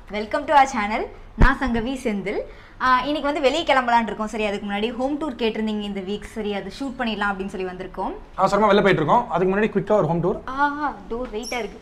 Welcome to our channel நான் சங்கவி செந்தில் ஆஹ் இன்னைக்கு வந்து வெளியே கிளம்பலான் இருக்கோம் சரி அதுக்கு முன்னாடி ஹோம் டூர் கேட்டிருந்தீங்க இந்த வீக் சரி அது ஷூட் பண்ணிடலாம் அப்படின்னு சொல்லி வந்திருக்கோம் அவசரமா வெளில போயிட்டு இருக்கோம் அதுக்கு முன்னாடி குயிக்காக ஒரு ஹோம் டூர் ஆஹா டோர் வெயிட்டாக இருக்கு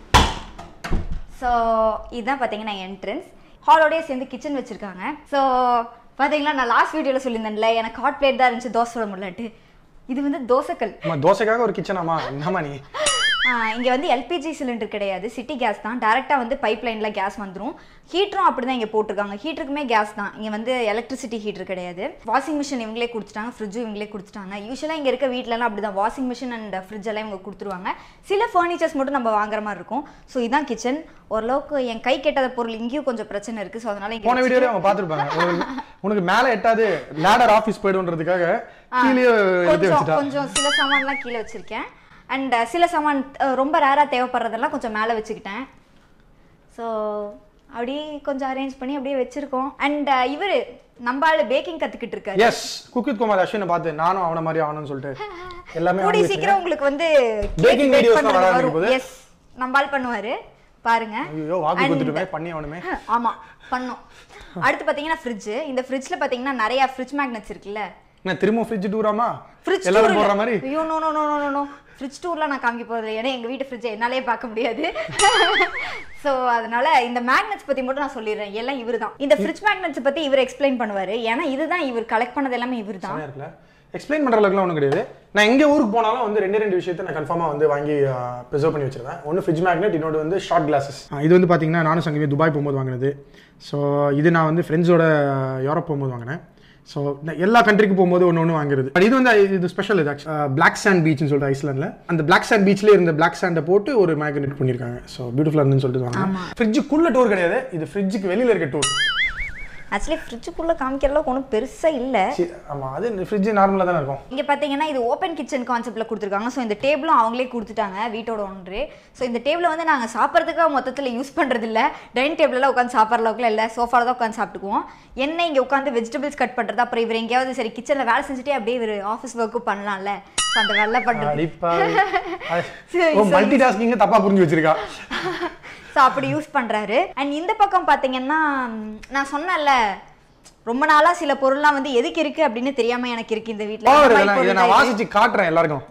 ஸோ இதுதான் பார்த்தீங்கன்னா என்ட்ரன்ஸ் ஹாலோடய சேர்ந்து கிச்சன் வச்சுருக்காங்க ஸோ பார்த்தீங்களா நான் லாஸ்ட் வீடியோவில் சொல்லியிருந்தேன்ல எனக்கு ஹாட் பிளேட் தான் இருந்துச்சு தோசை சுட முடியலன்ட்டு இது வந்து தோசைக்கல் அம்மா தோசைக்காக ஒரு கிச்சனாமா என்னம்மா நீ இங்கே வந்து எல்பிஜி சிலிண்டர் கிடையாது சிட்டி கேஸ் தான் டேரெக்டாக வந்து பைப் லைனில் கேஸ் வந்துடும் ஹீட்டரும் அப்படி தான் இங்கே போட்டிருக்காங்க ஹீட்டருக்குமே கேஸ் தான் இங்கே வந்து எலக்ட்ரிசிட்டி ஹீட்டர் கிடையாது வாஷிங் மிஷின் இவங்களே கொடுத்துட்டாங்க ஃப்ரிட்ஜும் இவங்களே கொடுத்துட்டாங்க யூஸ்வலாக இங்கே இருக்க வீட்டிலலாம் அப்படி தான் வாஷிங் மிஷின் அண்ட் ஃப்ரிட்ஜ் எல்லாம் இவங்க கொடுத்துருவாங்க சில ஃபர்னிச்சர்ஸ் மட்டும் நம்ம வாங்குற மாதிரி இருக்கும் ஸோ இதான் கிச்சன் ஓரளவுக்கு என் கை கெட்டாத பொருள் இங்கேயும் கொஞ்சம் பிரச்சனை இருக்குது ஸோ அதனால போன இங்கே வீடியோல அவங்க பார்த்துருப்பாங்க உனக்கு உனக்கு மேலே எட்டாது லேடர் ஆஃபீஸ் போயிடுன்றதுக்காக கீழே எழுதி கொஞ்சம் வச்சுட்டா கொஞ்சம் சில சாமான்லாம் கீழே வச்சிருக்கேன் அண்ட் சில சாமான் அஹ், ரொம்ப ரேராக தேவைப்படுறதெல்லாம் கொஞ்சம் மேலே வச்சுக்கிட்டேன் ஸோ அப்படி கொஞ்சம் அரேஞ்ச் பண்ணி அப்படியே வச்சிருக்கோம் அண்ட் இவர் நம்ம ஆளு பேக்கிங் கத்துக்கிட்டு இருக்காரு எஸ் குக்கித் குமார் அஸ்வினை பார்த்து நானும் அவன மாதிரி ஆகணும்னு சொல்லிட்டு எல்லாமே கூடி வாங்கி சீக்கிரம் உங்களுக்கு வந்து Baking bake videos பண்றது வர வரும் ஆரம்பிக்கும் போது. எஸ் நம்ம ஆள் பண்ணுவாரு பாருங்க ஐயோ வாக்கு கொடுத்துட்டுமே பண்ணி அவனுமே ஆமா பண்ணோம் அடுத்து பாத்தீங்கன்னா ஃப்ரிட்ஜ் இந்த ஃப்ரிட்ஜ்ல பாத்தீங்கன்னா நிறைய ஃப்ரிட்ஜ் மேக்னெட்ஸ் இருக்குல்ல என்ன திரும்ப ஃப்ரிட்ஜ் டூராமா ஃப்ரிட்ஜ் எல்லாரும் போடுற மாதிரி ஐயோ no no no no no fridge டூர்லாம் நான் காமிக்க போகிறது ஏன்னா எங்கள் வீட்டு ஃப்ரிட்ஜை என்னாலே பார்க்க முடியாது ஸோ அதனால இந்த மேக்னெட்ஸ் பற்றி மட்டும் நான் சொல்லிடுறேன் எல்லாம் இவர் தான் இந்த ஃப்ரிட்ஜ் மேக்னெட்ஸ் பற்றி இவர் எக்ஸ்பிளைன் பண்ணுவார் ஏன்னா இதுதான் இவர் கலெக்ட் பண்ணது எல்லாமே இவர் தான் செமையா இருக்குல்ல எக்ஸ்பிளைன் பண்ற அளவுக்குலாம் ஒன்றும் கிடையாது நான் எங்க ஊருக்கு போனாலும் வந்து ரெண்டு ரெண்டு விஷயத்தை நான் கன்ஃபார்மாக வந்து வாங்கி ப்ரிசர்வ் பண்ணி வச்சிருவேன் ஒன்று ஃப்ரிட்ஜ் மேக்னெட் இன்னொரு வந்து ஷார்ட் கிளாஸஸ் இது வந்து பார்த்தீங்கன்னா நானும் சங்கமே துபாய் போகும்போது வாங்கினது ஸோ இது நான் வந்து ஃப்ரெண்ட்ஸோட யூரோப் போகும்போது வாங்கினேன் ஸோ எல்லா கண்ட்ரிக்கு போகும்போது ஒன்று ஒன்று வாங்குறது பட் இது வந்து இது ஸ்பெஷல் இது பிளாக் சாண்ட் பீச்னு சொல்லிட்டு ஐஸ்லாண்டில் அந்த பிளாக் சாண்ட் பீச்லேயே இருந்த பிளாக் சாண்டை போட்டு ஒரு மேக்னெட் பண்ணியிருக்காங்க ஸோ பியூட்டிஃபுல்லாக இருந்துன்னு சொல்லிட்டு வாங்க ஃப்ரிட்ஜுக்குள்ள டூர் கிடையாது இது ஃப்ரிட்ஜுக்கு வெளியில் இருக்க டூர் ஆக்சுவலி ஃப்ரிட்ஜுக்குள்ளே காமிக்கிற அளவுக்கு ஒன்றும் பெருசாக இல்லை ஆமாம் அது ஃப்ரிட்ஜ் நார்மலாக தானே இருக்கும் இங்கே பார்த்தீங்கன்னா இது ஓப்பன் கிச்சன் கான்செப்ட்டில் கொடுத்துருக்காங்க ஸோ இந்த டேபிளும் அவங்களே கொடுத்துட்டாங்க வீட்டோட ஒன்று ஸோ இந்த டேபிளை வந்து நாங்கள் சாப்பிட்றதுக்காக மொத்தத்தில் யூஸ் பண்ணுறது இல்லை டைனிங் டேபிளில் உட்காந்து சாப்பிட்ற அளவுக்குலாம் இல்லை சோஃபாவில் தான் உட்காந்து சாப்பிட்டுக்குவோம் என்ன இங்கே உட்காந்து வெஜிடபிள்ஸ் கட் பண்ணுறது அப்புறம் இவர் எங்கேயாவது சரி கிச்சனில் வேலை செஞ்சுட்டே அப்படியே இவர் ஆஃபீஸ் ஒர்க்கும் பண்ணலாம்ல ஸோ அந்த வேலை பண்ணுறது அடிப்பா சரி, ஓ மல்டி டாஸ்கிங்க தப்பா புரிஞ்சு வச்சிருக்கா ஸோ அப்படி யூஸ் பண்ணுறாரு அண்ட் இந்த பக்கம் பார்த்தீங்கன்னா ம், நான் சொன்னேன்ல ரொம்ப நாளாக சில பொருள்லாம் வந்து எதுக்கு இருக்குது அப்படின்னு தெரியாமல் எனக்கு இருக்குது இந்த வீட்டில் ஓவர் இதெல்லாம் இதை நான் வாசிச்சு காட்டுறேன் எல்லாருக்கும்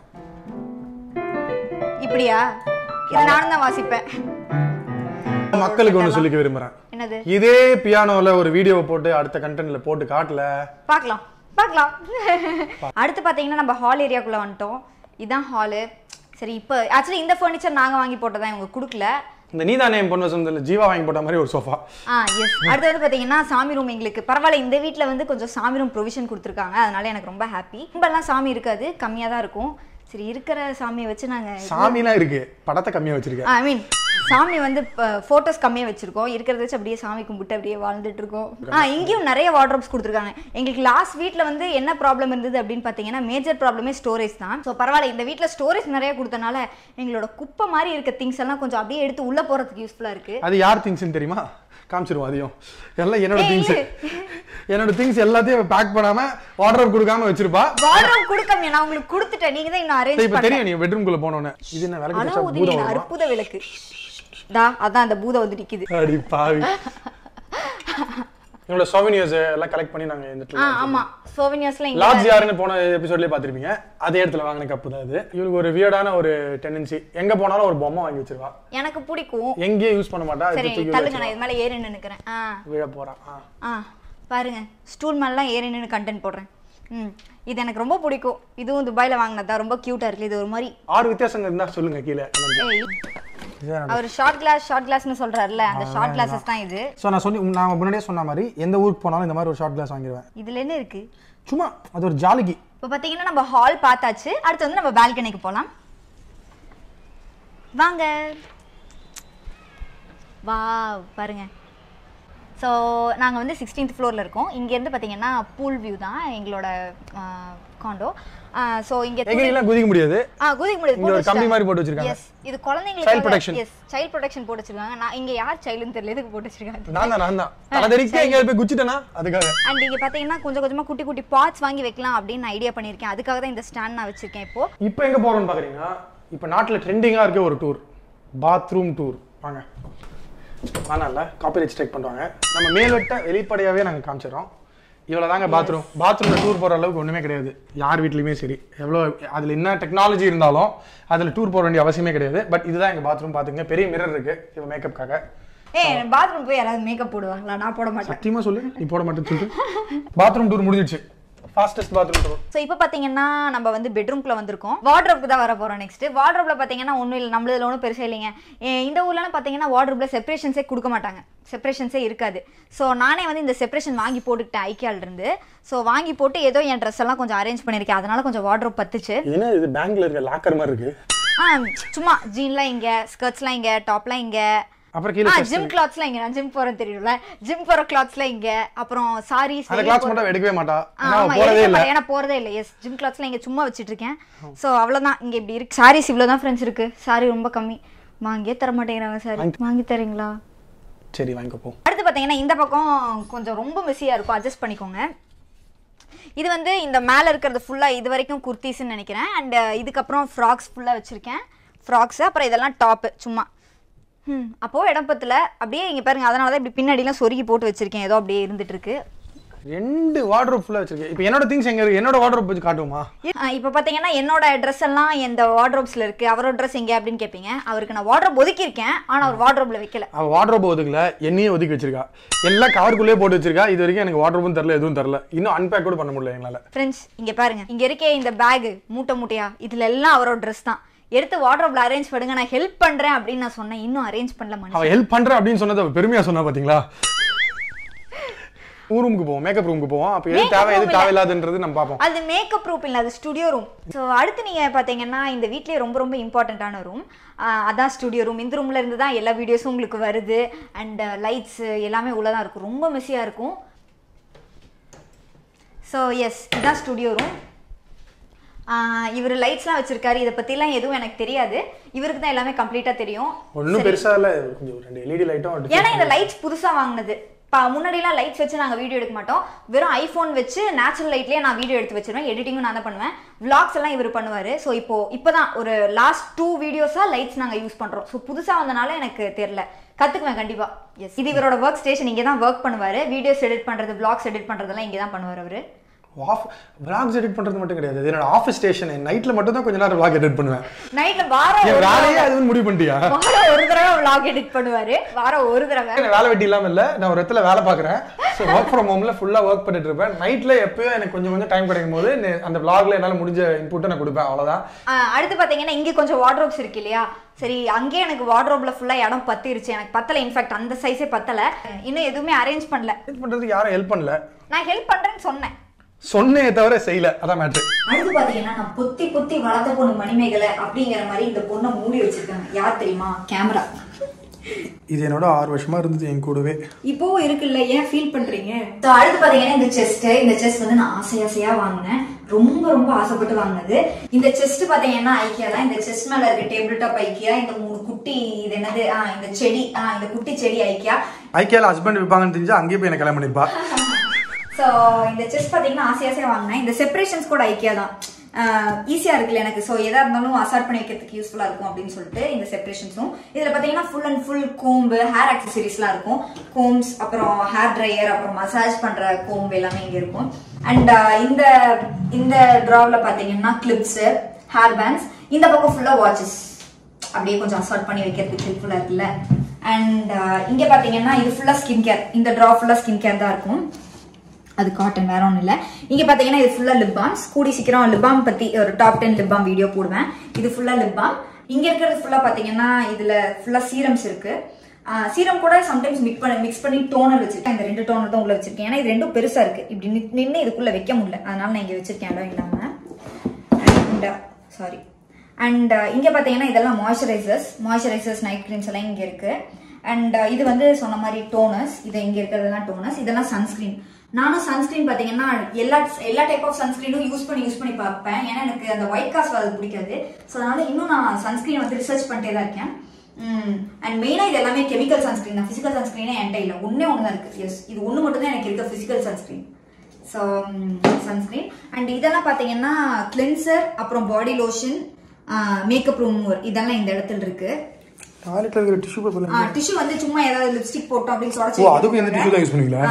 இப்படியா இது நானும் தான் வாசிப்பேன் மக்களுக்கு ஒன்று சொல்லிக்க விரும்புறேன் என்னது இதே பியானோல ஒரு வீடியோவை போட்டு அடுத்த கண்டென்ட்ல போட்டு காட்டல பார்க்கலாம் பார்க்கலாம் அடுத்து பார்த்தீங்கன்னா நம்ம ஹால் ஏரியாக்குள்ளே வந்துட்டோம் இதான் ஹாலு சரி இப்போ ஆக்சுவலி இந்த ஃபர்னிச்சர் நாங்கள் வாங்கி போட்டதா இவங்க கொடுக்கல இந்த நீதானே என் பொண்ணு வசந்தத்தில் ஜீவா வாங்கி போட்ட மாதிரி ஒரு சோஃபா ஆ எஸ் அடுத்து வந்து பார்த்தீங்கன்னா சாமி ரூம் எங்களுக்கு பரவாயில்ல இந்த வீட்டில் வந்து கொஞ்சம் சாமி ரூம் ப்ரொவிஷன் கொடுத்துருக்காங்க அதனால எனக்கு ரொம்ப ஹாப்பி ரொம்பலாம் சாமி இருக்காது கம்மியாக தான் இருக்கும் சரி இருக்கிற சாமியை வச்சு நாங்கள் சாமிலாம் இருக்கு படத்தை கம்மியா வச்சிருக்கேன் ஐ மீன் சாமி வந்து ஃபோட்டோஸ் கம்மியாக வச்சிருக்கோம் இருக்கிறத வச்சு அப்படியே சாமி கும்பிட்டு அப்படியே வாழ்ந்துட்டு இருக்கோம் ஆ இங்கேயும் நிறைய வார்ட்ரோப்ஸ் கொடுத்துருக்காங்க எங்களுக்கு லாஸ்ட் வீட்டில் வந்து என்ன ப்ராப்ளம் இருந்தது அப்படின்னு பார்த்தீங்கன்னா மேஜர் ப்ராப்ளமே ஸ்டோரேஜ் தான் ஸோ பரவாயில்ல இந்த வீட்டில் ஸ்டோரேஜ் நிறைய கொடுத்தனால எங்களோட குப்பை மாதிரி இருக்க திங்ஸ் எல்லாம் கொஞ்சம் அப்படியே எடுத்து உள்ளே போகிறதுக்கு யூஸ்ஃபுல்லாக இருக்குது அது யார் திங்ஸ்னு தெரியுமா காமிச்சிருவோம் அதையும் எல்லாம் என்னோட ஏய், திங்ஸ் இரு. என்னோட திங்ஸ் எல்லாத்தையும் பேக் பண்ணாம வார்டர் கொடுக்காம வச்சிருப்பா வார்ட்ரோப் கொடுக்காம நான் உங்களுக்கு கொடுத்துட்டேன் நீங்கள் தான் இன்னும் அரேஞ்ச் இப்ப தெரியும் நீ பெட்ரூம்குள்ள போனோன்னே இது என்ன விளக்கு வச்சா அலாவுதீன் பூதம் வருமா? அற்புத விளக்கு தா அதான் அந்த பூதம் வந்து நிக்குது அடி பாவி என்னோட சோவினியர்ஸ் எல்லாம் கலெக்ட் பண்ணி நாங்க இந்த ஆ ஆமா சோவினியர்ஸ்லாம் இங்க லார்ஜ் யாருன்னு போன எபிசோட்லயே பார்த்திருப்பீங்க அதே இடத்துல வாங்கின கப்பு தான் இது இவனுக்கு ஒரு வியர்டான ஒரு டெண்டன்சி எங்க போனாலும் ஒரு பொம்மை வாங்கி வச்சிருவா எனக்கு பிடிக்கும் எங்கேயும் யூஸ் பண்ண மாட்டா சரி எடுத்து தூக்கி தள்ளுங்க நான் இது மேல ஏறி நின்னுக்கிறேன் ஆ விழ போறான் ஆ. ஆ பாருங்க ஸ்டூல் மேலாம் ஏறி நின்று கண்டென்ட் போடுறேன் ம் இது எனக்கு ரொம்ப பிடிக்கும் இதுவும் துபாயில வாங்கினதா ரொம்ப கியூட்டா இருக்கு இது ஒரு மாதிரி ஆறு வித்தியாசங்கள் இருந்தா சொல்லுங்க கீழே ஏய் அவர் ஷார்ட் கிளாஸ் ஷார்ட் கிளாஸ்னு சொல்றாருல அந்த ஷார்ட் கிளாஸஸ் தான் இது ஸோ நான் சொல்லி நான் முன்னாடியே சொன்ன மாதிரி எந்த ஊருக்கு போனாலும் இந்த மாதிரி ஒரு ஷார்ட் கிளாஸ் வாங்கிடுவேன் இதுல என்ன இருக்கு சும்மா அது ஒரு ஜாலிக்கு இப்போ பார்த்தீங்கன்னா நம்ம ஹால் பார்த்தாச்சு அடுத்து வந்து நம்ம பால்கனிக்கு போகலாம் வாங்க வா பாருங்க ஸோ நாங்கள் வந்து சிக்ஸ்டீன்த் ஃப்ளோரில் இருக்கோம் இங்கேருந்து பார்த்தீங்கன்னா பூல் வியூ தான் எங்களோட காண்டோ ஸோ இங்கே எங்கெல்லாம் குதிக்க முடியாது ஆ குதிக்க முடியாது இங்க ஒரு கம்பி மாதிரி போட்டு வச்சிருக்காங்க. எஸ் இது Child குழந்தைங்களுக்கு protection. எஸ் சைல்ட் ப்ரொடெக்ஷன் போட்டு வச்சிருக்காங்க நான் இங்கே யார் சைல்டுன்னு தெரியல எதுக்கு போட்டு வச்சிருக்காங்க நான் தான் நான் தான் தலைதறிக்கு எங்கேயாவது போய் குச்சிட்டேனா அதுக்காக அண்ட் இங்கே பார்த்தீங்கன்னா கொஞ்சம் கொஞ்சமாக குட்டி குட்டி பாட்ஸ் வாங்கி வைக்கலாம் அப்படின்னு ஐடியா பண்ணியிருக்கேன் அதுக்காக தான் இந்த ஸ்டாண்ட் நான் வச்சிருக்கேன் இப்போ இப்போ எங்க போறோம்னு பாக்குறீங்கன்னா இப்போ நாட்டுல ட்ரெண்டிங்கா இருக்க ஒரு டூர் பாத்ரூம் டூர் வாங்க வேணாம்ல காப்பிரைட் ஸ்ட்ரைக் பண்ணுவாங்க நம்ம மேல்வட்ட வெளிப்படையாகவே நாங்கள் காமிச்சிடறோம் இவ்வளோ தாங்க பாத்ரூம் பாத்ரூமில் டூர் போகிற அளவுக்கு ஒன்றுமே கிடையாது யார் வீட்லையுமே சரி எவ்வளோ அதில் என்ன டெக்னாலஜி இருந்தாலும் அதில் டூர் போக வேண்டிய அவசியமே கிடையாது பட் இதுதான் எங்கள் பாத்ரூம் பார்த்துங்க பெரிய மிரர் இருக்குது இப்போ மேக்கப்புக்காக ஏ பாத்ரூம் போய் யாராவது மேக்கப் போடுவாங்களா நான் போட மாட்டேன் சத்தியமாக சொல்லு நீ போட மாட்டேன்னு சொல்லிட்டு பாத்ரூம் டூர் முடிஞ்சிடுச்சு ஃபாஸ்டஸ்ட் பாத்ரூம் டூர் ஸோ இப்போ பார்த்தீங்கன்னா நம்ம வந்து பெட்ரூம்குள்ள வந்திருக்கோம் வார்ட்ரோப்க்கு தான் வர போகிறோம் நெக்ஸ்ட் வார்ட்ரோப்ல பார்த்தீங்கன்னா ஒன்றும் இல்லை நம்மளதுல ஒன்றும் பெருசாக இல்லைங்க ஏ- இந்த ஊர்லலாம் பார்த்தீங்கன்னா வார்ட்ரோப்ல செப்பரேஷன்ஸே கொடுக்க மாட்டாங்க செப்பரேஷன்ஸே இருக்காது ஸோ நானே வந்து இந்த செப்பரேஷன் வாங்கி போட்டுக்கிட்டேன் ஐக்கியால இருந்து ஸோ வாங்கி போட்டு ஏதோ என் ட்ரெஸ் எல்லாம் கொஞ்சம் அரேஞ்ச் பண்ணியிருக்கேன் அதனால கொஞ்சம் வார்ட்ரோப் பத்துச்சு என்ன இது பேங்க்ல இருக்க லாக்கர் மாதிரி இருக்கு ஆ சும்மா ஜீன்லாம் இங்கே ஸ்கர்ட்ஸ்லாம் இங்கே டாப்லாம் இங்கே அப்புறம் ஆ கீழே ஜிம் கிளாத்ஸ்லாம் இங்கே நான் ஜிம் போகிறேன் தெரியும்ல ஜிம் போகிற கிளாத்ஸ்லாம் இங்கே அப்புறம் சாரீஸ் அந்த கிளாஸ் மட்டும் அவ எடுக்கவே மாட்டா ஆ, ஏன்னா அவ ஆமா, போறதே எடுக்க இல்லை மாட்டேன். ஏன்னா போறதே இல்லை எஸ் ஜிம் கிளாத்ஸ்லாம் இங்க சும்மா வச்சிட்டு இருக்கேன் ஸோ அவ்வளோதான் இங்க இப்படி இருக்கு சாரீஸ் இவ்வளோ தான் ஃப்ரெண்ட்ஸ் இருக்கு சாரி ரொம்ப கம்மி வாங்கியே தர மாட்டேங்கிறாங்க சாரி வாங்கி தரீங்களா சரி வாங்கிக்கோ போ அடுத்து பார்த்தீங்கன்னா இந்த பக்கம் கொஞ்சம் ரொம்ப மெஸ்ஸியாக இருக்கும் அட்ஜஸ்ட் பண்ணிக்கோங்க இது வந்து இந்த மேலே இருக்கிறது ஃபுல்லாக இது வரைக்கும் குர்த்திஸ்ன்னு நினைக்கிறேன் அண்ட் இதுக்கப்புறம் ஃப்ராக்ஸ் ஃபுல்லாக வச்சுருக்கேன் ஃப்ராக்ஸ் அப்புறம் இதெல்லாம் டாப்பு சும்மா ம் அப்போது இடம் பத்தில் அப்படியே இங்கே பாருங்க அதனால தான் இப்படி பின்னாடிலாம் சொருகி போட்டு வச்சுருக்கேன் ஏதோ அப்படியே இருந்துட்டு இருக்கு ரெண்டு வார்ட்ரோப் ஃபுல்லாக வச்சிருக்கேன் இப்போ என்னோட திங்ஸ் எங்க இருக்கு என்னோட வார்ட்ரோப் வச்சு காட்டுவோமா இப்போ பார்த்தீங்கன்னா என்னோட ட்ரெஸ் எல்லாம் எந்த வார்ட்ரோப்ஸில் இருக்குது அவரோட ட்ரெஸ் எங்கே அப்படின்னு கேட்பீங்க அவருக்கு நான் வார்ட்ரோப் ஒதுக்கியிருக்கேன் ஆனால் அவர் வார்ட்ரோப்பில் வைக்கல அவ வார்ட்ரோப் ஒதுக்கல என்னையும் ஒதுக்கி வச்சிருக்கா எல்லாம் கவருக்குள்ளேயே போட்டு வச்சிருக்கா இது வரைக்கும் எனக்கு வார்ட்ரோப்பும் தரல எதுவும் தரல இன்னும் அன்பேக் கூட பண்ண முடியல எங்களால ஃப்ரெண்ட்ஸ் இங்கே பாருங்க இங்கே இருக்கே இந்த பேகு மூட்டை மூட்டையா இதில் எல்லாம் அவரோட ட்ரெஸ் தான் எடுத்து வார்ட்ரோப்பில் அரேஞ்ச் பண்ணுங்க நான் ஹெல்ப் பண்ணுறேன் அப்படின்னு நான் சொன்னேன் இன்னும் அரேஞ்ச் பண்ணல மனுஷன் அவ ஹெல்ப் பண்ற அப்படின்னு சொன்னது அவ பெருமையா சொன்னா பாத்தீங்களா ரூமுக்கு போவோம் மேக்கப் ரூமுக்கு போவோம் அப்போ எது Makeup தேவை எது room இல்ல. தேவையில்லாதுன்றது நம்ம பார்ப்போம் அது மேக்கப் ரூம் இல்லை அது ஸ்டுடியோ ரூம் ஸோ அடுத்து நீங்கள் பார்த்தீங்கன்னா இந்த வீட்லேயே ரொம்ப ரொம்ப இம்பார்ட்டண்ட்டான ரூம் அதான் ஸ்டுடியோ ரூம் இந்த ரூமில் இருந்து தான் எல்லா வீடியோஸும் உங்களுக்கு வருது அண்ட் லைட்ஸ் எல்லாமே உள்ளே தான் இருக்கும் ரொம்ப மெஸ்ஸியாக இருக்கும் ஸோ எஸ் இதுதான் ஸ்டுடியோ ரூம் இவர் லைட்ஸ்லாம் வச்சிருக்காரு இதை பற்றிலாம் எதுவும் எனக்கு தெரியாது இவருக்கு தான் எல்லாமே கம்ப்ளீட்டாக தெரியும் ஒன்றும் பெருசா இல்ல கொஞ்சம் ரெண்டு எல்இடி லைட்டும் ஏன்னா இந்த லைட்ஸ் புதுசாக வாங்கினது பா முன்னாடிலாம் லைட்ஸ் வச்சு நாங்கள் வீடியோ எடுக்க மாட்டோம் வெறும் ஐஃபோன் வச்சு நேச்சுரல் லைட்லேயே நான் வீடியோ எடுத்து வச்சிருவேன் எடிட்டிங்கும் நான் தான் பண்ணுவேன் vlogs எல்லாம் இவர் பண்ணுவார் ஸோ இப்போ இப்போ தான் ஒரு லாஸ்ட் டூ வீடியோஸாக லைட்ஸ் நாங்கள் யூஸ் பண்ணுறோம் ஸோ புதுசாக வந்தனால எனக்கு தெரில கற்றுக்குவேன் கண்டிப்பாக எஸ் இது இவரோட ஒர்க் ஸ்டேஷன் இங்கே தான் ஒர்க் பண்ணுவார் வீடியோஸ் எடிட் பண்ணுறது vlogs எடிட் பண்ணுறதெல்லாம் இங்கே தான் பண்ணுவார் அவர் ஆஃப் vlogs எடிட் பண்றது மட்டும் கிடையாது இது என்னோட ஆஃபீஸ் ஸ்டேஷன் நைட்ல மட்டும் தான் கொஞ்ச நேரம் vlog எடிட் பண்ணுவேன் நைட்டில் வாரம் என் ஒரு வேலையே அதுன்னு முடிவு பண்ணிட்டியா வாரம் ஒரு தடவை vlog எடிட் பண்ணுவார் வாரம் ஒரு தடவை எனக்கு வேலை வெட்டி இல்லாம இல்ல நான் ஒரு இடத்துல வேலை பார்க்குறேன் ஸோ ஒர்க் ஃப்ரம் ஹோம்ல ஃபுல்லா ஒர்க் பண்ணிட்டு இருப்பேன் நைட்ல எப்பயோ எனக்கு கொஞ்சம் கொஞ்சம் டைம் கிடைக்கும் போது நே- அந்த vlogல என்னால முடிஞ்ச இன்புட்டை நான் கொடுப்பேன் அவ்வளவுதான் ஆ, அடுத்து பார்த்தீங்கன்னா இங்கே கொஞ்சம் வார்ட்ரோப்ஸ் இருக்கு இல்லையா சரி அங்கேயே எனக்கு வார்ட்ரோப்ல ஃபுல்லாக இடம் பத்திருச்சு எனக்கு பத்தலை இன்ஃபேக்ட் அந்த சைஸே பத்தலை இன்னும் எதுவுமே அரேஞ்ச் பண்ணல இது பண்றதுக்கு யாரும் ஹெல்ப் பண்ணல நான் ஹெல்ப் பண்ணுறேன்னு சொன்னேன் சொன்னே தவிர செய்யல அதான் மேட்ரு அடுத்து பார்த்தீங்கன்னா நான் பொத்தி பொத்தி வளர்த்த பொண்ணு மணிமேகலை அப்படிங்கிற மாதிரி இந்த பொண்ணை மூடி வச்சிருக்காங்க யார் தெரியுமா கேமரா இது என்னோட ஆறு வருஷமா இருந்தது என் கூடவே இப்போவும் இருக்குல்ல ஏன் ஃபீல் பண்றீங்க ஸோ அடுத்து பாத்தீங்கன்னா இந்த செஸ்ட் இந்த செஸ்ட் வந்து நான் ஆசை ஆசையா வாங்கினேன் ரொம்ப ரொம்ப ஆசைப்பட்டு வாங்கினது இந்த செஸ்ட் பாத்தீங்கன்னா ஐக்கியா தான் இந்த செஸ்ட் மேல இருக்க டேபிள் டாப் ஐக்கியா இந்த மூணு குட்டி இது என்னது ஆ இந்த செடி ஆ இந்த குட்டி செடி ஐக்கியா ஐக்கியால ஹஸ்பண்ட் விற்பாங்கன்னு தெரிஞ்சா அங்கேயே போய் எனக்கு கல்யாணம் பண்ணிப்பா ஸோ இந்த செஸ் பாத்தீங்கன்னா ஆசை ஆசையா வாங்கினேன் இந்த செப்பரேஷன்ஸ் கூட ஐக்கியா தான் ஈஸியாக இருக்குல்ல எனக்கு ஸோ எதாக இருந்தாலும் அசார்ட் பண்ணி வைக்கிறதுக்கு யூஸ்ஃபுல்லாக இருக்கும் அப்படின்னு சொல்லிட்டு இந்த செப்பரேஷன்ஸும் இதில் பார்த்தீங்கன்னா full and full comb hair ஆக்சசரிஸ்லாம் இருக்கும் கோம்ஸ் அப்புறம் ஹேர் ட்ரையர் அப்புறம் மசாஜ் பண்ணுற கோம்பு எல்லாமே இங்கே இருக்கும் அண்ட் இந்த இந்த ட்ராவில் பார்த்தீங்கன்னா கிளிப்ஸு ஹேர் பேண்ட்ஸ் இந்த பக்கம் ஃபுல்லாக வாட்சஸ் அப்படியே கொஞ்சம் அசார்ட் பண்ணி வைக்கிறதுக்கு ஹெல்ப்ஃபுல்லாக இருக்குல்ல அண்ட் இங்கே பார்த்தீங்கன்னா இது ஃபுல்லாக ஸ்கின் கேர் இந்த ட்ரா ஃபுல்லாக ஸ்கின் கேர் தான் இருக்கும் அது காட்டன் வேற ஒன்றும் இல்லை இங்கே பார்த்தீங்கன்னா இது ஃபுல்லாக லிப் பாம்ஸ் கூடி சீக்கிரம் லிப் பாம் பற்றி ஒரு top ten lip balm video போடுவேன் இது ஃபுல்லாக லிப் பாம் இங்கே இருக்கிறது ஃபுல்லாக பார்த்தீங்கன்னா இதில் ஃபுல்லாக சீரம்ஸ் இருக்கு சீரம் கூட சம்டைம்ஸ் மிக்ஸ் பண்ணி மிக்ஸ் பண்ணி டோனர் வச்சிருக்கேன் இந்த ரெண்டு டோனர் தான் உள்ள வச்சிருக்கேன் ஏன்னா இது ரெண்டும் பெருசாக இருக்கு இப்படி நின்று இதுக்குள்ளே வைக்க முடியல அதனால நான் இங்கே வச்சிருக்கேன் இடம் இல்லாமல் அண்ட் சாரி அண்ட் இங்கே பார்த்தீங்கன்னா இதெல்லாம் மாய்ஸ்சரைசர்ஸ் மாய்ஸ்சரைசர்ஸ் நைட் க்ரீம்ஸ் எல்லாம் இங்கே இருக்கு அண்ட் இது வந்து சொன்ன மாதிரி டோனர்ஸ் இது இங்கே இருக்கிறதெல்லாம் டோனர்ஸ் இதெல்லாம் சன்ஸ்கிரீன் நானும் சன்ஸ்கிரீன் பார்த்தீங்கன்னா எல்லா எல்லா டைப் ஆஃப் சன்ஸ்கிரீனும் யூஸ் பண்ணி யூஸ் பண்ணி பார்ப்பேன் ஏன்னா எனக்கு அந்த ஒயிட் காஸ்ட் அது பிடிக்காது ஸோ அதனால இன்னும் நான் சன்ஸ்கிரீன் வந்து ரிசர்ச் பண்ணிட்டே தான் இருக்கேன் அண்ட் மெயினாக இது எல்லாமே கெமிக்கல் சன்ஸ்கிரீன் தான் ஃபிசிக்கல் சன்ஸ்கிரீனே என்கிட்ட இல்லை ஒன்றே ஒன்று தான் இருக்குது எஸ் இது ஒன்று மட்டும் தான் எனக்கு இருக்க physical sunscreen so sunscreen and இதெல்லாம் பார்த்தீங்கன்னா கிளென்சர் அப்புறம் பாடி லோஷன் மேக்கப் ரிமூவர் இதெல்லாம் இந்த இடத்துல இருக்கு டாய்லெட்ல இருக்கிற டிஷ்யூ பேப்பர்ல டிஷ்யூ வந்து சும்மா ஏதாவது லிப்ஸ்டிக் போட்டோம் அப்படின்னு ஓ சொல்ல அதுக்கும் எந்த டிஷ்யூ தான் யூஸ் பண்ணுவீங்களா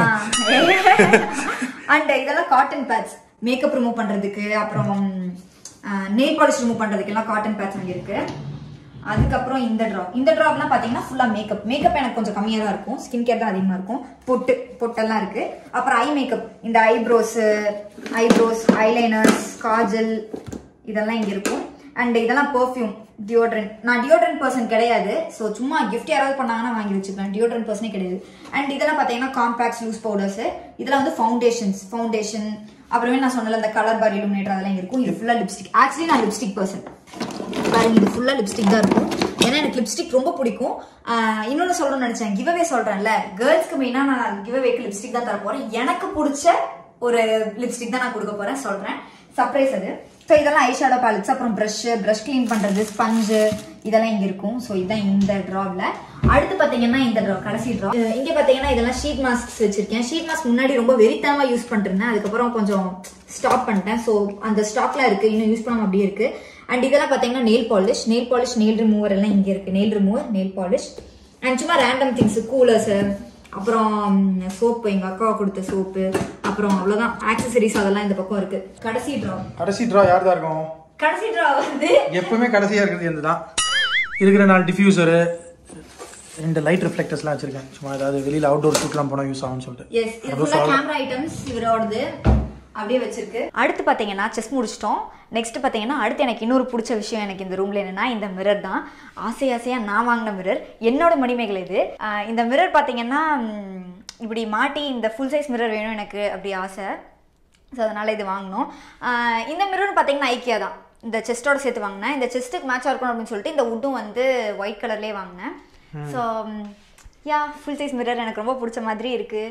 அண்ட் இதெல்லாம் காட்டன் பேட்ஸ் மேக்கப் ரிமூவ் பண்றதுக்கு அப்புறம் நெயில் பாலிஷ் ரிமூவ் பண்றதுக்கு எல்லாம் காட்டன் பேட்ஸ் அங்க இருக்கு அதுக்கப்புறம் இந்த ட்ராப் இந்த ட்ராப்லாம் பாத்தீங்கன்னா ஃபுல்லா மேக்கப் மேக்கப் எனக்கு கொஞ்சம் கம்மியா தான் இருக்கும் ஸ்கின் கேர் தான் அதிகமா இருக்கும் பொட்டு பொட்டெல்லாம் இருக்கு அப்புறம் ஐ மேக்கப் இந்த ஐப்ரோஸ் ஐப்ரோஸ் ஐலைனர்ஸ் காஜல் இதெல்லாம் இங்க இருக்கும் அண்ட் இதெல்லாம் பெர்ஃப்யூம் டியோட்ரண்ட் நான் டியோட்ரண்ட் பர்சன் கிடையாது ஸோ சும்மா கிஃப்ட் யாராவது பண்ணாங்கன்னா வாங்கி வச்சுப்பேன் டியோட்ரண்ட் பர்சனே கிடையாது அண்ட் இதெல்லாம் பார்த்தீங்கன்னா காம்பேக்ட் லூஸ் பவுடர்ஸ் இதெல்லாம் வந்து ஃபவுண்டேஷன்ஸ் ஃபவுண்டேஷன் அப்புறமே நான் சொன்னல இந்த கலர் பார் இலுமினேட்டர் அதெல்லாம் இருக்கும் இது ஃபுல்லாக லிப்ஸ்டிக் ஆக்சுவலி நான் லிப்ஸ்டிக் பர்சன் பாருங்க இது ஃபுல்லாக லிப்ஸ்டிக் தான் இருக்கும் ஏன்னா எனக்கு லிப்ஸ்டிக் ரொம்ப பிடிக்கும் ஆஹ் இன்னொன்னு சொல்லணும்னு நினைச்சேன் கிவ்அவே சொல்றேன்ல கேர்ள்ஸ்க்கு மெயினாக நான் கிவ்அவேக்கு லிப்ஸ்டிக் தான் தர போறேன் எனக்கு பிடிச்ச ஒரு லிப்ஸ்டிக் தான் நான் கொடுக்க போறேன் சொல்றேன் சர்ப்ரைஸ் அது ஸோ இதெல்லாம் ஐ ஷேடோ பேலட்ஸ் அப்புறம் ப்ரஷ் ப்ரஷ் க்ளீன் பண்றது ஸ்பஞ்சு இதெல்லாம் இங்க இருக்கும் ஸோ இதுதான் இந்த ட்ராப்ல அடுத்து பாத்தீங்கன்னா இந்த ட்ரா கடைசி ட்ரா இங்க பாத்தீங்கன்னா இதெல்லாம் ஷீட் மாஸ்க் வச்சிருக்கேன் ஷீட் மாஸ்க் முன்னாடி ரொம்ப வெறித்தனமா யூஸ் பண்ணிருந்தேன் அதுக்கப்புறம் கொஞ்சம் ஸ்டாப் பண்ணிட்டேன் ஸோ அந்த ஸ்டாக்ல இருக்கு இன்னும் யூஸ் பண்ணாம அப்படியே இருக்கு அண்ட் இதெல்லாம் பாத்தீங்கன்னா nail polish nail polish nail remover எல்லாம் இங்க இருக்கு nail remover nail polish and சும்மா ரேண்டம் திங்ஸ் கூலர்ஸ் அப்புறம் சோப்பு எங்க அக்கா கொடுத்த சோப்பு அப்புறம் அவ்வளவுதான் ஆக்சசரிஸ் அதெல்லாம் இந்த பக்கம் இருக்கு கடைசி ட்ரா கடைசி ட்ரா யார் தான் இருக்கும் கடைசி ட்ரா வந்து எப்பவுமே கடைசியா இருக்கிறது எந்த தான் இருக்கிற நாலு டிஃப்யூசரு ரெண்டு லைட் ரிஃப்ளெக்டர்ஸ்லாம் வச்சிருக்கேன் சும்மா ஏதாவது வெளியில அவுட்டோர் ஷூட்லாம் போனால் யூஸ் ஆகும்னு சொல்லிட்டு எஸ் இது ஃபுல்லா கேமரா ஐட்டம்ஸ் இவரோடது அப்படியே வச்சிருக்கு அடுத்து பாத்தீங்கன்னா செஸ் முடிச்சிட்டோம் நெக்ஸ்ட் பாத்தீங்கன்னா அடுத்து எனக்கு இன்னொரு பிடிச்ச விஷயம் எனக்கு இந்த ரூம்ல என்னன்னா இந்த மிரர் தான் ஆசை ஆசையா நான் வாங்கின மிரர் என்னோட மணிமேகலை இது ஆஹ் இந்த மிரர் பாத்தீங்கன்னா ம், இப்படி மாட்டி இந்த ஃபுல் சைஸ் மிரர் வேணும் எனக்கு அப்படி ஆசை ஸோ அதனால் இது வாங்கினோம் ஆஹ் இந்த மிரர் பார்த்தீங்கன்னா ஐக்கியா தான் இந்த செஸ்ட்டோட சேர்த்து வாங்கினேன் இந்த செஸ்ட்டுக்கு மேட்சாக இருக்கணும் அப்படின்னு சொல்லிட்டு இந்த உட்டும் வந்து ஒயிட் கலர்லேயே வாங்கினேன் so ya full size mirror எனக்கு ரொம்ப பிடிச்ச மாதிரி இருக்குது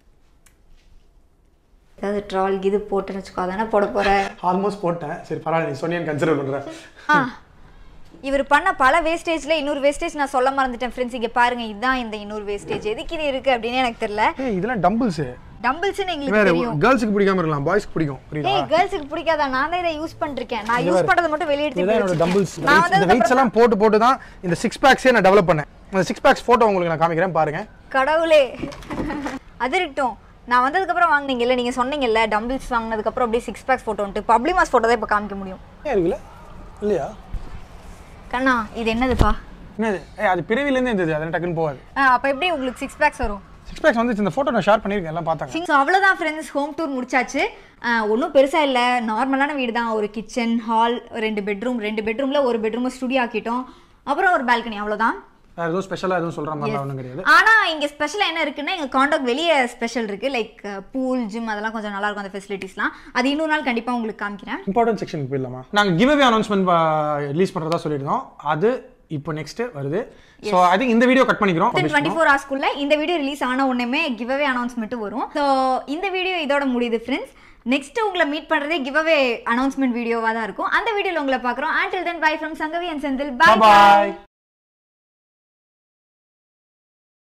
ஏதாவது ட்ரால் இது போட்டுன்னு வச்சுக்கோ அதானே போட போகிறேன் ஆல்மோஸ்ட் போட்டேன் சரி பரவாயில்ல நீ சொன்னியன் கன்சிடர் பண்றேன் ஆ இவர் பண்ண பல வேஸ்டேஜ்ல இன்னொரு வேஸ்டேஜ் நான் சொல்ல மறந்துட்டேன் ஃப்ரெண்ட்ஸ் இங்க பாருங்க இதுதான் இந்த இன்னொரு வேஸ்டேஜ் எதுக்கு இது இருக்கு அப்படின்னு எனக்கு தெரியல ஏய் இதெல்லாம் டம்பிள்ஸ் டம்பிள்ஸ்னு எங்களுக்கு வேற தெரியும் கேர்ள்ஸுக்கு பிடிக்காம இருக்கலாம் பாய்ஸ்க்கு பிடிக்கும் புரியுதா ஏய் கேர்ள்ஸுக்கு பிடிக்காதா நான் தான் இதை யூஸ் பண்ணிருக்கேன் நான் யூஸ் பண்ணதை மட்டும் வெளிய எடுத்து இதுதான் இப்படி என்னோட டம்பிள்ஸ் வச்சிருக்கேன். நான் வந்து இந்த வெயிட்ஸ் எல்லாம் போட்டு போட்டு தான் இந்த சிக்ஸ் பேக்ஸே நான் டெவலப் பண்ணேன் அந்த சிக்ஸ் பேக்ஸ் ஃபோட்டோ உங்களுக்கு நான் காமிக்கிறேன் பாருங்க கடவுளே அது இருக்கட்டும் நான் வந்ததுக்கு அப்புறம் வாங்குனீங்கல்ல நீங்க சொன்னீங்கல்ல டம்பிள்ஸ் வாங்கினதுக்கு அப்புறம் அப்படியே சிக்ஸ் பேக்ஸ் போட்டோ வந்துட்டு பப்ளிமாஸ் போட்டோ தான் இப்போ காமிக்க முடியும் ஏன் இருக்குல்ல இல்லையா கண்ணா இது என்னதுப்பா என்னது ஏய் அது பிறவிலேருந்து இருந்தது அதெல்லாம் டக்குன்னு போகாது ஆ, அப்ப எப்படி உங்களுக்கு சிக்ஸ் பேக்ஸ் வரும் சிக்ஸ் பேக்ஸ் வந்து இந்த ஃபோட்டோ நான் ஷேர் பண்ணியிருக்கேன் எல்லாம் பார்த்தாங்க ஸோ அவ்வளோதான் ஃப்ரெண்ட்ஸ் ஹோம் டூர் முடிச்சாச்சு ஒன்றும் பெருசாக இல்லை நார்மலான வீடு தான் ஒரு கிச்சன் ஹால் ரெண்டு பெட்ரூம் ரெண்டு பெட்ரூமில் ஒரு பெட்ரூமை ஸ்டுடியோ ஆக்கிட்டோம் அப்புறம் ஒரு பால்கனி அவ்வளோதான் வேற எதுவும் ஸ்பெஷலாக எதுவும் சொல்கிற மாதிரிலாம் ஒன்றும் கிடையாது ஆனால் இங்கே ஸ்பெஷலாக என்ன இருக்குன்னா எங்கள் காண்டாக்ட் வெளியே ஸ்பெஷல் இருக்குது லைக் பூல் ஜிம் அதெல்லாம் கொஞ்சம் நல்லா இருக்கும் அந்த ஃபெசிலிட்டிஸ்லாம் அது இன்னொரு நாள் கண்டிப்பாக உங்களுக்கு காமிக்கிறேன் இம்பார்ட்டன்ட் செக்ஷனுக்கு போயிடலாமா நாங்கள் கிவ் அவே அனௌன்ஸ்மெண்ட் ரிலீஸ் பண்ணுறதா சொல்லியிருந்தோம் அது இப்போ நெக்ஸ்ட் வருது ஸோ ஐ திங்க் இந்த வீடியோ கட் பண்ணிக்கிறோம் டுவெண்ட்டி ஃபோர் ஹவர்ஸ்க்குள்ள இந்த வீடியோ ரிலீஸ் ஆன உடனே கிவ் அவே அனௌன்ஸ்மெண்ட் வரும் ஸோ இந்த வீடியோ இதோட முடியுது ஃப்ரெண்ட்ஸ் நெக்ஸ்ட் உங்களை மீட் பண்றதே கிவ் அவே அனௌன்ஸ்மெண்ட் வீடியோவாக தான் இருக்கும் அந்த வீடியோவில் உங்களை பார்க்குறோம் and till then bye from Sangavi and Senthil bye bye